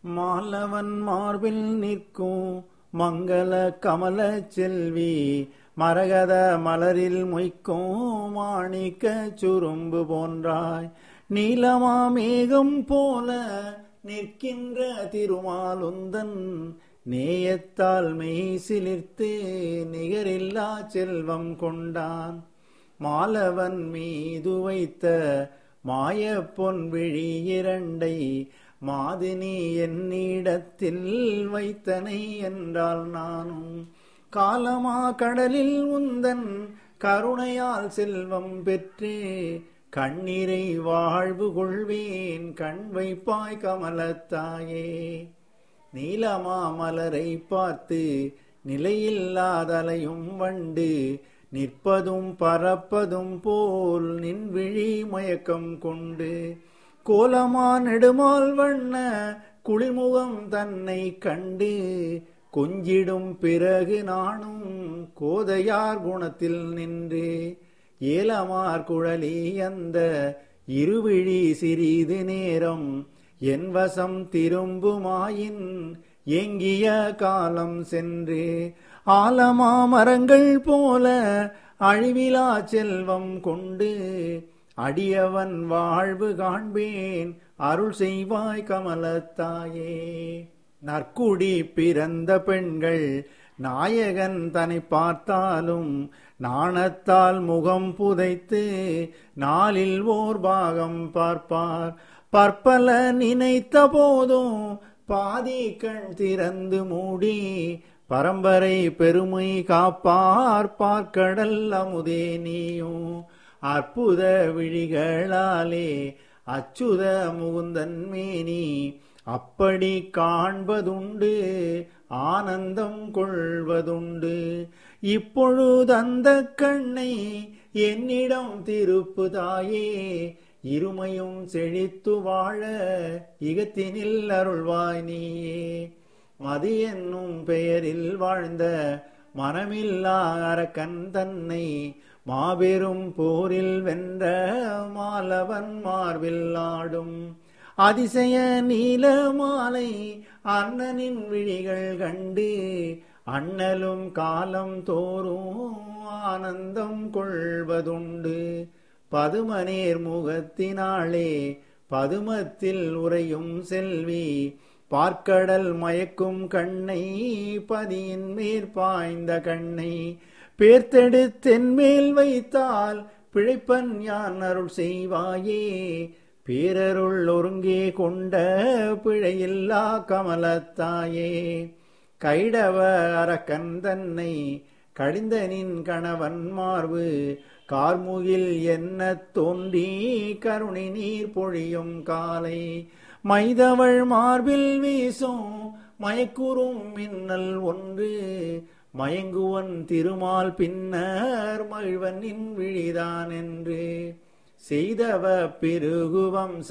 மாலவன் மார்பில் நிற்கும் மங்கள கமல செல்வி மரகத மலரில் மொய்க்கும் மாணிக்க சுரும்பு போன்றாய் நீலமா மேகம் போல நிற்கின்ற திருமாலுந்தன் நேயத்தால் மெய் சிலிர்த்து நிகரில்லா செல்வம் கொண்டான் மாலவன் மீது வைத்த மாய பொன் விழி இரண்டை மாதினி என்னிடத்தில் வைத்தனை என்றால் நானும் காலமா கடலில் உந்தன் கருணையால் செல்வம் பெற்றே கண்ணீரை வாழ்வு கொள்வேன் கண் வைப்பாய் கமலத்தாயே நீலமா மலரை பார்த்து நிலையில்லாதலையும் வண்டு நிற்பதும் பறப்பதும் போல் நின் விழி மயக்கம் கொண்டு கோலமா நெடுமால் வண்ண குளிர்முகம் தன்னை கண்டு கொஞ்சிடும் பிறகு நானும் கோதையார் குணத்தில் நின்று ஏலமார் குழலி அந்த இருவிழி சிறிது நேரம் என் வசம் திரும்புமாயின் எங்கிய காலம் சென்று ஆலமா மரங்கள் போல அழிவிலா செல்வம் கொண்டு அடியவன் வாழ்வு காண்பேன் அருள் செய்வாய் கமலத்தாயே நற்குடி பிறந்த பெண்கள் நாயகன் தன்னை பார்த்தாலும் நாணத்தால் முகம் புதைத்து நாளில் ஓர் பாகம் பார்ப்பார் பற்பல நினைத்த போதும் பாதி கண் திறந்து மூடி பரம்பரை பெருமை காப்பார் பார்க்கடல் அமுதே நீயும் அற்புத விழிகளாலே அச்சுத முகுந்தன் மேனி அப்படி காண்பதுண்டு ஆனந்தம் கொள்வதுண்டு இப்பொழுது அந்த கண்ணை என்னிடம் திருப்புதாயே இருமையும் செழித்து வாழ இகத்தினில் அருள்வாய் நீயே மதி என்னும் பெயரில் வாழ்ந்த மனமில்லா அரக்கன் தன்னை மாபெரும் போரில் வென்ற மாலவன் மார்பில் ஆடும் அதிசய நீல மாலை அண்ணனின் விழிகள் கண்டு அண்ணலும் காலம் தோறும் ஆனந்தம் கொள்வதுண்டு பதுமநேர் முகத்தினாளே பதுமத்தில் உறையும் செல்வி பார்க்கடல் மயக்கும் கண்ணை பதியின் மேற் பாய்ந்த கண்ணை பேர்த்தெடுத்தென் மேல் வைத்தால் பிழைப்பன் யான் அருள் செய்வாயே பேரருள் ஒருங்கே கொண்ட பிழையில்லா கமலத்தாயே கைடவ அரக்கன் தன்னை கடிந்தனின் கணவன் மார்பு கார்முகில் என்ன தோன்றி கருணை நீர் பொழியும் காலை மைதவள் மார்பில் வீசும் மயக்குறும் மின்னல் ஒன்று மயங்குவன் திருமால் பின்னர் மகிழ்வனின் விழிதான் என்று செய்தவ பிருகு வம்ச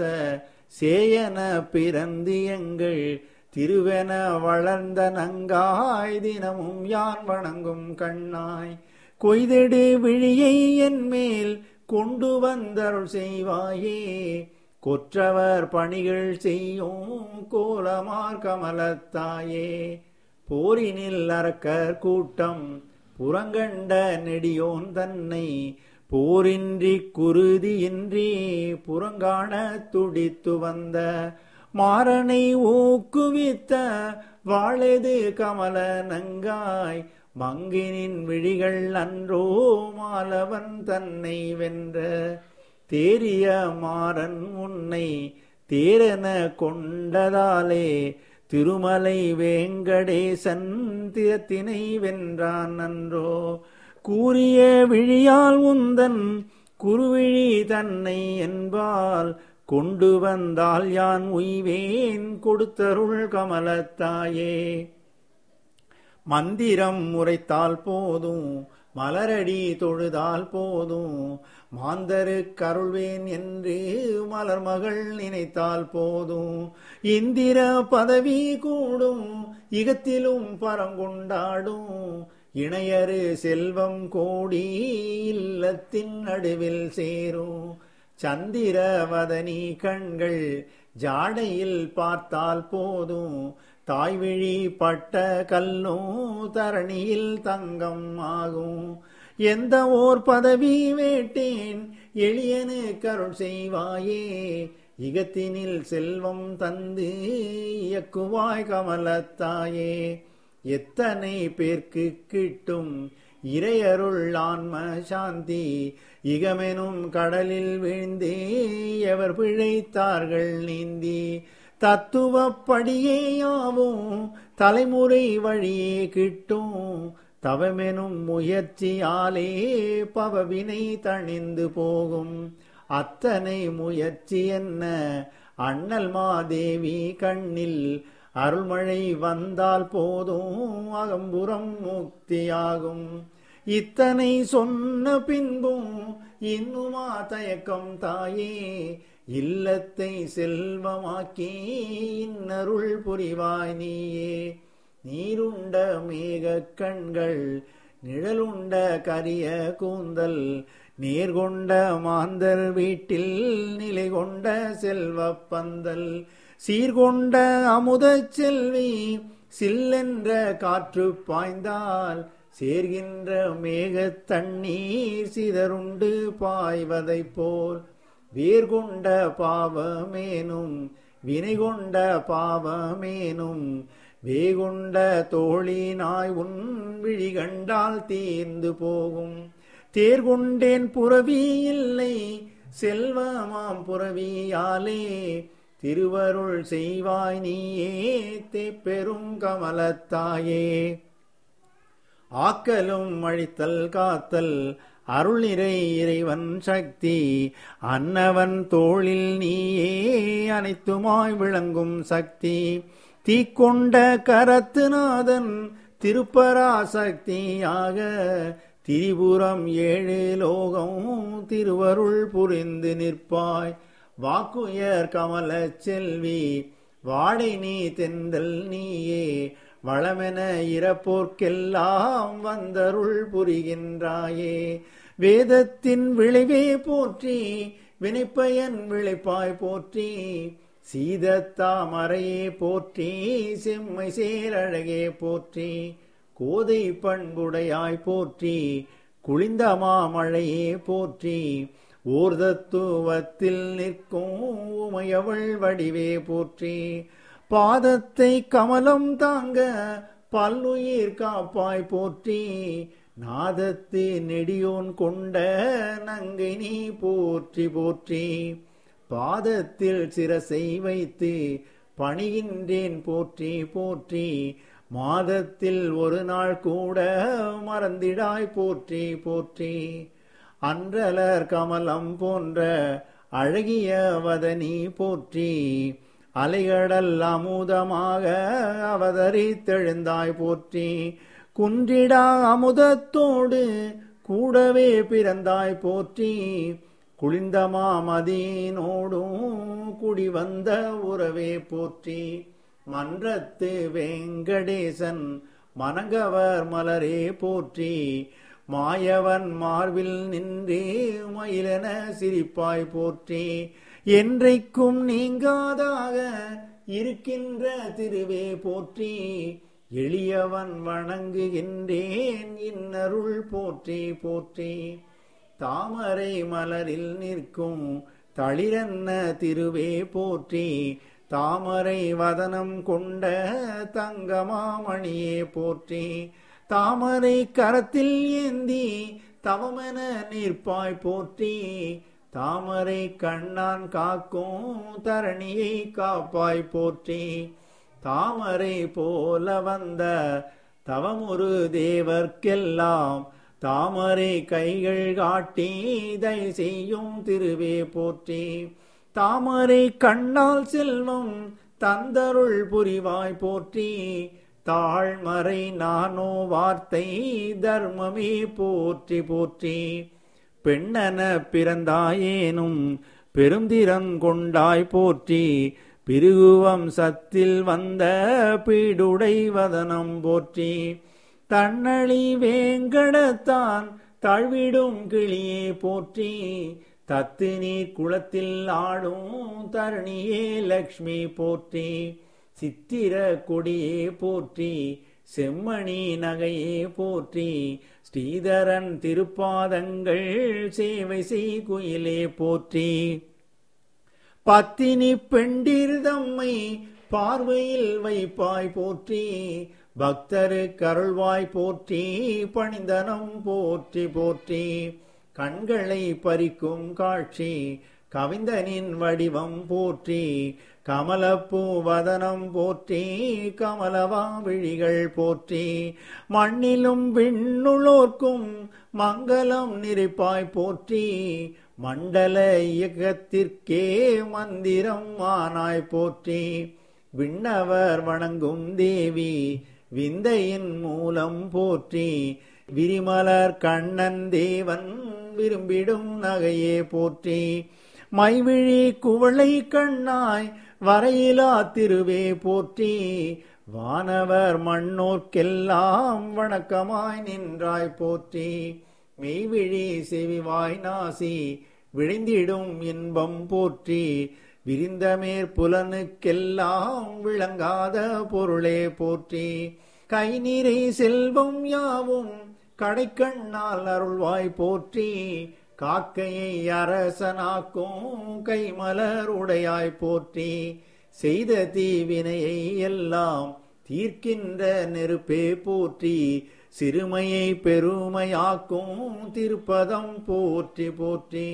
சேயன பிறந்து எங்கள் திருவென வளர்ந்த நங்காய் தினமும் யான் வணங்கும் கண்ணாய் கொய்தெடு விழியை என் மேல் கொண்டு வந்தருள் செய்வாயே கொற்றவர் பணிகள் செய்யும் கோலமார் கமலத்தாயே போரினில் அரக்கர் கூட்டம் புறங்கண்ட நெடியோன் தன்னை போரின்றி குருதியின்றி புறங்காண துடித்து வந்த மாறனை ஊக்குவித்த வாழெது கமல நங்காய் மங்கினின் விழிகள் அன்றோ மாலவன் தன்னை வென்ற தேரிய மாறன் உன்னை தேரென கொண்டதாலே திருமலை வேங்கடேசன் திறத்தினை வென்றான் அன்றோ கூறிய விழியால் உந்தன் குருவிழி தன்னை என்பால் கொண்டு வந்தால் யான் உய்வேன் கொடுத்தருள் கமலத்தாயே மந்திரம் உரைத்தால் போதும் மலரடி தொழுதால் போதும் மாந்தரு கருள்வேன் என்று மலர்மகள் நினைத்தால் போதும் இந்திர பதவி கூடும் இகத்திலும் பரங்கொண்டாடும் இணையரு செல்வம் கோடி இல்லத்தின் நடுவில் சேரும் சந்திரவதனி கண்கள் ஜாடையில் பார்த்தால் போதும் தாய்விழி பட்ட கல்லும் தரணியில் தங்கம் ஆகும் எந்த ஓர் பதவி வேட்டேன் எளியனு கருள் செய்வாயே இகத்தினில் செல்வம் தந்து இயக்குவாய் கமலத்தாயே எத்தனை பேர்க்கு கிட்டும் இறையருள் ஆன்ம சாந்தி இகமெனும் கடலில் வீழ்ந்தே எவர் பிழைத்தார்கள் நீந்தி தத்துவப்படியே யாவும் தலைமுறை வழியே கிட்டும் தவமெனும் முயற்சியாலே பவவினை தணிந்து போகும் அத்தனை முயற்சி என்ன அண்ணல் மாதேவி கண்ணில் அருள்மழை வந்தால் போதும் அகம்புறம் முக்தியாகும் இத்தனை சொன்ன பின்பும் இன்னுமா தயக்கம் தாயே இல்லத்தை செல்வமாக்கி இன்னருள் புரிவாய் நீயே நீருண்ட மேக கண்கள் நிழலுண்ட கரிய கூந்தல் நேர்கொண்ட மாந்தர் வீட்டில் நிலை கொண்ட செல்வ பந்தல் சீர்கொண்ட அமுத செல்வி சில்லென்ற காற்று பாய்ந்தால் சேர்கின்ற மேக தண்ணீர் சிதறுண்டு பாய்வதைப் போல் வேர்கொண்ட பாவமேனும் வினை கொண்ட பாவமேனும் வேகுண்ட தோழினாய் உன் விழி கண்டால் தீர்ந்து போகும் தேர்கொண்டேன் புறவி இல்லை செல்வமாம் புறவியாலே திருவருள் செய்வாய் நீயே பெரும் கமலத்தாயே ஆக்கலும் அழித்தல் காத்தல் அருள் நிறை இறைவன் சக்தி அன்னவன் தோளில் நீயே அனைத்துமாய் விளங்கும் சக்தி தீக்கொண்ட கரத்துநாதன் திருப்பராசக்தியாக திரிபுரம் ஏழு லோகம் திருவருள் புரிந்து நிற்பாய் வாக்குயர் கமல செல்வி வாடை நீ தெந்தல் நீயே வளமென இறப்போர்க்கெல்லாம் வந்தருள் புரிகின்றாயே வேதத்தின் விளைவே போற்றி வினைப்பயன் விளைப்பாய் போற்றி சீதத்தாமரையே போற்றி செம்மை சேரழகே போற்றி கோதை பண்புடையாய் போற்றி குளிந்த மாமழையே போற்றி ஓர்தத்துவத்தில் நிற்கும் உமையவள் வடிவே போற்றி பாதத்தை கமலம் தாங்க பல்லுயிர் காப்பாய் போற்றி நாதத்து நெடியோன் கொண்ட நங்கை நீ போற்றி போற்றி பாதத்தில் சிரசை வைத்து பணிகின்றேன் போற்றி போற்றி மாதத்தில் ஒரு நாள் கூட மறந்திடாய் போற்றி போற்றி அன்றலர் கமலம் போன்ற அழகிய வதனி போற்றி அலைகடல் அமுதமாக அவதரித்தெழுந்தாய் போற்றி குன்றிடா அமுதத்தோடு கூடவே பிறந்தாய் போற்றி குளிந்தமா மதியினோடும் குடி வந்த உறவே போற்றி மன்றத்து வெங்கடேசன் மனங்கவர் மலரே போற்றி மாயவன் மார்பில் நின்றே மயிலென சிரிப்பாய் போற்றி என்றைக்கும் நீங்காதாக இருக்கின்ற திருவே போற்றி எளியவன் வணங்குகின்றேன் இன்னருள் போற்றி போற்றி தாமரை மலரில் நிற்கும் தளிரன்ன திருவே போற்றி தாமரை வதனம் கொண்ட தங்கமாமணியே போற்றி தாமரை கரத்தில் ஏந்தி தவமென நிற்பாய் போற்றி தாமரை கண்ணான் காக்கும் தரணியை காப்பாய் போற்றி தாமரை போல வந்த தவமுரு தேவர்க்கெல்லாம் தாமரை கைகள் காட்டி தயை செய்யும் திருவே போற்றி தாமரை கண்ணால் செல்வம் தந்தருள் புரிவாய் போற்றி தாழ்மறை நானோ வார்த்தை தர்மமே போற்றி போற்றி பெண்ணென பிறந்தாயேனும் பெருந்திறம் கொண்டாய் போற்றி பிருகுவம் சத்தில் வந்த பீடுடை வதனம் போற்றி தன்னழி வேங்கடத்தான் தாழ்விடும் கிளியே போற்றி தத்து நீர் குளத்தில் ஆடும் தரணியே லக்ஷ்மி போற்றி சித்திர கொடியே போற்றி செம்மணி நகையே போற்றி ஸ்ரீதரன் திருப்பாதங்கள் சேவை செய் குயிலே போற்றி பத்தினி பெண்டிர் தம்மை பார்வையில் வைப்பாய் போற்றி பக்தரு கருள்வாய் போற்றி பணிந்தனம் போற்றி போற்றி கண்களை பறிக்கும் காட்சி கவிந்தனின் வடிவம் போற்றி கமலப்பூ வதனம் போற்றி கமலவா விழிகள் போற்றி மண்ணிலும் விண்ணுளோர்க்கும் மங்களம் நிறைப்பாய் போற்றி மண்டல இயக்கத்திற்கே மந்திரம் ஆனாய் போற்றி விண்ணவர் வணங்கும் தேவி விந்தையின் மூலம் போற்றி விரிமலர் கண்ணன் தேவன் விரும்பிடும் நகையே போற்றி மைவிழி குவளை கண்ணாய் வரையிலா திருவே போற்றி வானவர் மண்ணோர்க்கெல்லாம் வணக்கமாய் நின்றாய் போற்றி மெய்விழி செவிவாய் நாசி விழிந்திடும் இன்பம் போற்றி விரிந்தமேற் புலனுக்கெல்லாம் விளங்காத பொருளே போற்றி கை நீரை செல்வம் யாவும் கடைக்கண்ணால் அருள்வாய் போற்றி காக்கையை அரசனாக்கும் கைமலர் உடையாய் போற்றி செய்த தீவினையை எல்லாம் தீர்க்கின்ற நெருப்பே போற்றி சிறுமையை பெருமையாக்கும் திருப்பதம் போற்றி போற்றி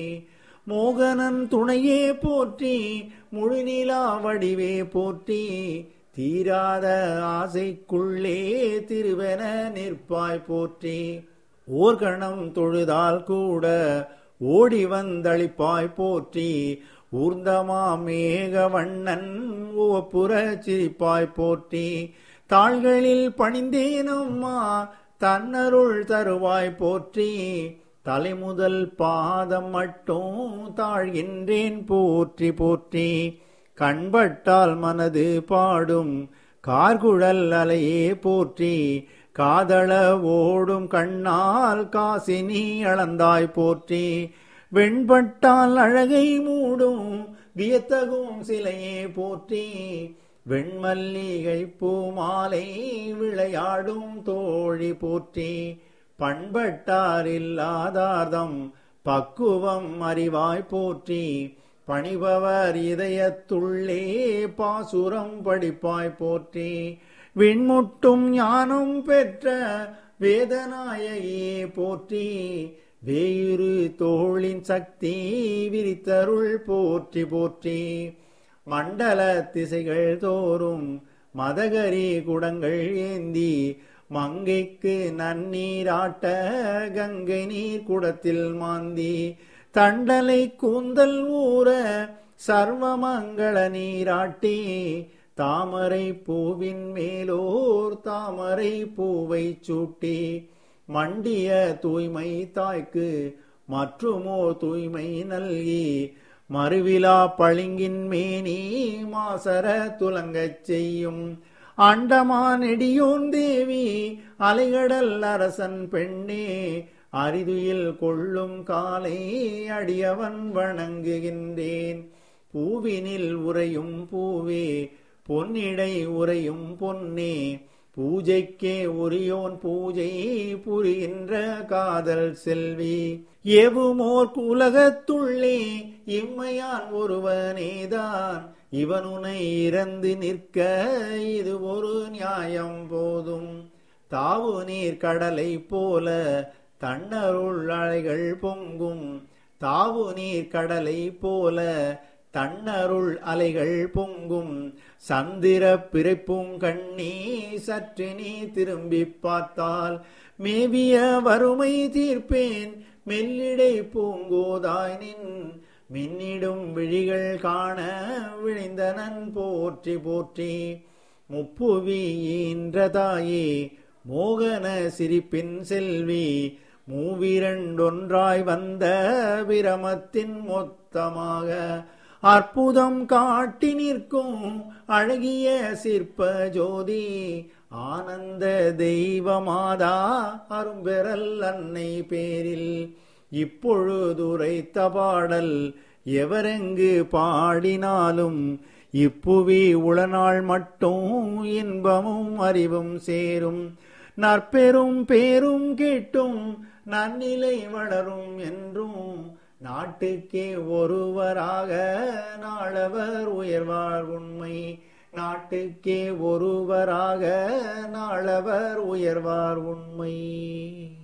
மோகனன் துணையே போற்றி முழுநிலா வடிவே போற்றி தீராத ஆசைக்குள்ளே திருவென நிற்பாய் போற்றி ஓர்கணம் தொழுதால் கூட ஓடி வந்தளிப்பாய் போற்றி ஊர்ந்தமா மேக வண்ணன் உவப்புற சிரிப்பாய் போற்றி தாள்களில் பணிந்தேனம்மா தன்னருள் தருவாய் போற்றி தலைமுதல் பாதம் மட்டும் தாழ்கின்றேன் போற்றி போற்றி கண்பட்டால் மனது பாடும் கார்குழல் அலையே போற்றி காதள ஓடும் கண்ணால் காசினி அளந்தாய் போற்றி வெண்பட்டால் அழகை மூடும் வியத்தகும் சிலையே போற்றி வெண்மல்லிகை பூமாலை விளையாடும் தோழி போற்றி பண்பட்டார் இல்லாதார்தம் பக்குவம் அறிவாய் போற்றி பணிபவர் இதயத்துள்ளே பாசுரம் படிப்பாய் போற்றி விண்முட்டும் ஞானம் பெற்ற வேதநாயகியே போற்றி வேயுரு தோளின் சக்தி விரித்தருள் போற்றி போற்றி மண்டல திசைகள் தோறும் மதகரி குடங்கள் ஏந்தி மங்கைக்கு நன்னீராட்ட கங்கை நீர் குடத்தில் மாந்தி தண்டலை கூந்தல் ஊற சர்வமங்கள நீராட்டி தாமரை பூவின் மேலோர் தாமரை பூவை சூட்டி மண்டிய தூய்மை தாய்க்கு மற்றுமோ தூய்மை நல்கி மறுவிழா பளிங்கின் மேனி மாசர துலங்கச் செய்யும் அண்டமா நெடியோன் தேவி அலைகடல் அரசன் பெண்ணே அரிதுயில் கொள்ளும் காலை அடியவன் வணங்குகின்றேன் பூவினில் உறையும் பூவே பொன்னிடை உறையும் பொன்னே பூஜைக்கே உரியோன் பூஜை புரிகின்ற காதல் செல்வி எவுமோர் உலகத்துள்ளே இம்மையான் ஒருவனேதான் இவனுனை இறந்து நிற்க இது ஒரு நியாயம் போதும் தாவு நீர் கடலை போல தன்னருள் அலைகள் பொங்கும் தாவு நீர் கடலை போல தன்னருள் அலைகள் பொங்கும் சந்திர பிறப்பும் கண்ணி சற்று நீ திரும்பி பார்த்தால் மேவிய வறுமை தீர்ப்பேன் மெல்லிடை பூங்கோதாய் நின் மின்னிடும் விழிகள் காண விழிந்தனன் போற்றி போற்றி முப்புவி ஈன்றதாயே மோகன சிரிப்பின் செல்வி மூவிரண்டொன்றாய் வந்த பிரமத்தின் மொத்தமாக அற்புதம் காட்டி நிற்கும் அழகிய சிற்ப ஜோதி ஆனந்த தெய்வமாதா அரும்பெறல் அன்னை பேரில் இப்பொழுதுரைத்த பாடல் எவரெங்கு பாடினாலும் இப்புவி உளநாள் மட்டும் இன்பமும் அறிவும் சேரும் நற்பெரும் பேரும் கேட்டும் நன்னிலை வளரும் என்றும் நாட்டுக்கே ஒருவராக நாளவர் உயர்வார் உண்மை நாட்டுக்கே ஒருவராக நாளவர் உயர்வார் உண்மை